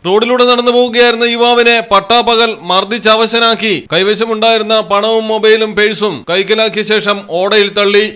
റോഡിലൂടെ നടന്നു പോവുകയായിരുന്ന യുവാവിനെ പട്ടാപകൽ മർദ്ദിച്ചവശനാക്കി കൈവശമുണ്ടായിരുന്ന പണവും മൊബൈലും പേഴ്സും കൈക്കലാക്കിയ ശേഷം ഓടയിൽ തള്ളി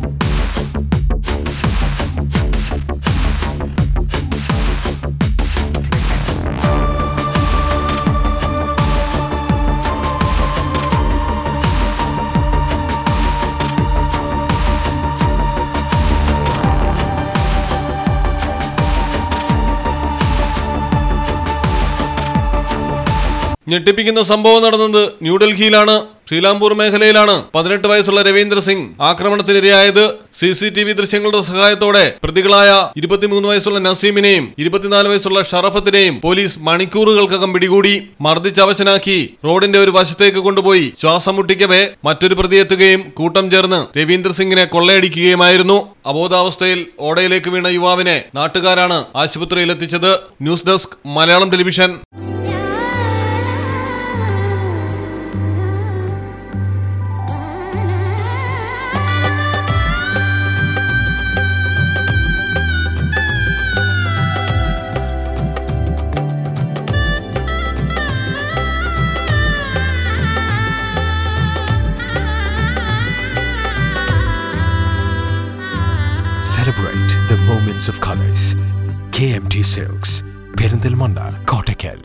ഞെട്ടിപ്പിക്കുന്ന സംഭവം നടന്നത് ന്യൂഡൽഹിയിലാണ് ശ്രീലാംപൂർ മേഖലയിലാണ് പതിനെട്ട് വയസ്സുള്ള രവീന്ദ്ര സിംഗ് ആക്രമണത്തിനിരയായത് സി സി ടി വി ദൃശ്യങ്ങളുടെ സഹായത്തോടെ പ്രതികളായ ഇരുപത്തിമൂന്ന് വയസ്സുള്ള നസീമിനെയും ഇരുപത്തിനാല് വയസ്സുള്ള ഷറഫത്തിനെയും പോലീസ് മണിക്കൂറുകൾക്കകം പിടികൂടി മർദ്ദിച്ചവശനാക്കി റോഡിന്റെ ഒരു വശത്തേക്ക് കൊണ്ടുപോയി ശ്വാസം മുട്ടിക്കവേ മറ്റൊരു പ്രതി എത്തുകയും കൂട്ടം ചേർന്ന് രവീന്ദ്ര സിംഗിനെ കൊള്ളയടിക്കുകയുമായിരുന്നു അബോധാവസ്ഥയിൽ ഓടയിലേക്ക് വീണ യുവാവിനെ നാട്ടുകാരാണ് ആശുപത്രിയിൽ എത്തിച്ചത് news desk Malayalam television Celebrate the moments of colors. KMT Silks, Perindalmanda, Kottakkal.